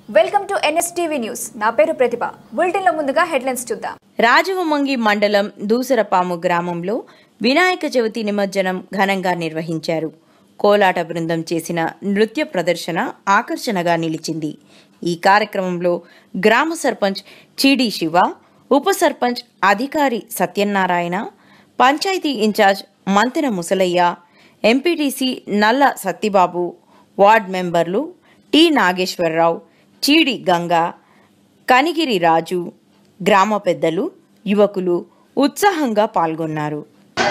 welcome to NSTV news నా పేరు ప్రతిభ బులెటిన్లో ముందుగా హెడ్లైన్స్ చూద్దాం రాజవమంగి మండలం దూసరపాము గ్రామంలో వినాయక చవితి నిమజ్జనం ఘనంగా నిర్వహించారు కోలాట బృందం చేసిన నృత్య ప్రదర్శన ఆకర్షణగా నిలిచింది ఈ కార్యక్రమంలో గ్రామ సర్పంచ్ చీడి శివ ఉప సర్పంచ్ అధికారి Satyanarayana panchayat incharge Mantena Musalaiah MPTC Nalla Sattibabu ward మెంబర్లు టి నాగేశ్వరరావు చీడి గంగా కనిగిరి రాజు గ్రామ పెద్దలు యువకులు ఉత్సాహంగా పాల్గొన్నారు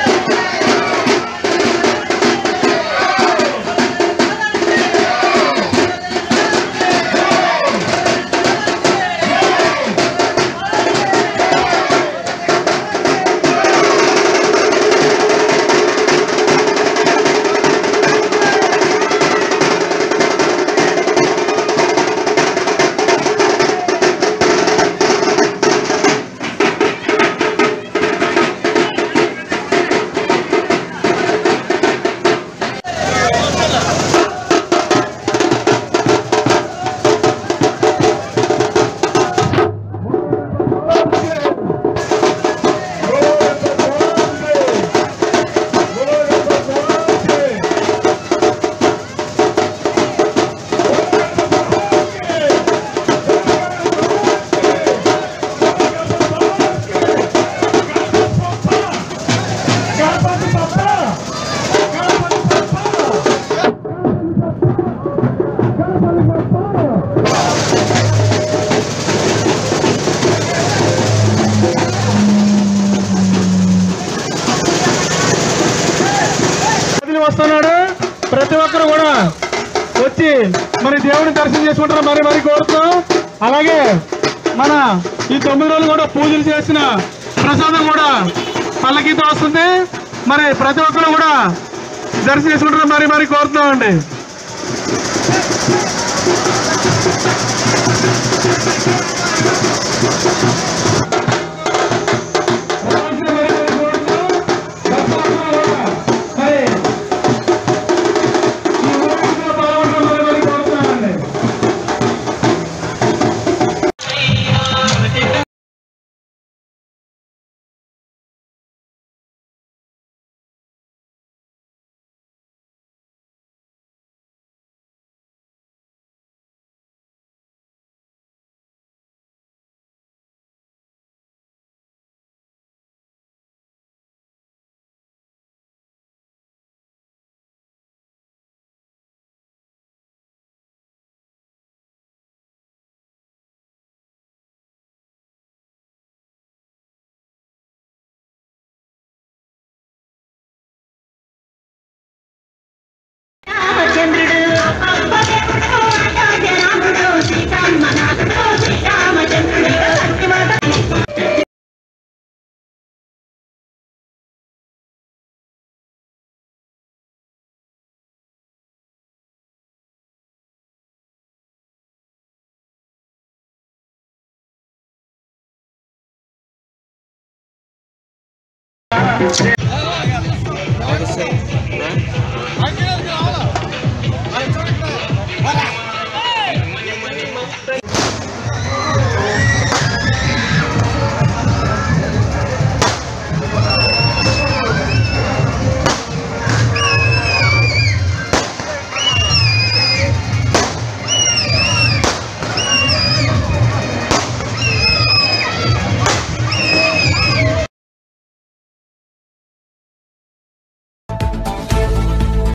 కదిలి వస్తున్నాడు ప్రతి ఒక్కరు కూడా వచ్చి మరి దేవుని దర్శనం చేసుకుంటారు మరి మరి కోరుతున్నాం అలాగే మన ఈ తొమ్మిది రోజులు కూడా పూజలు చేసిన ప్రసాదం కూడా పల్లకీతో వస్తుంది మరి ప్రతి ఒక్కరు కూడా దర్శనం చేసుకుంటారు మరి మరి కోరుతున్నాం అండి రామచంద్రుడు రాముడు శ్రీరామనాథుడు శ్రీరామచంద్రుడు సత్యమాత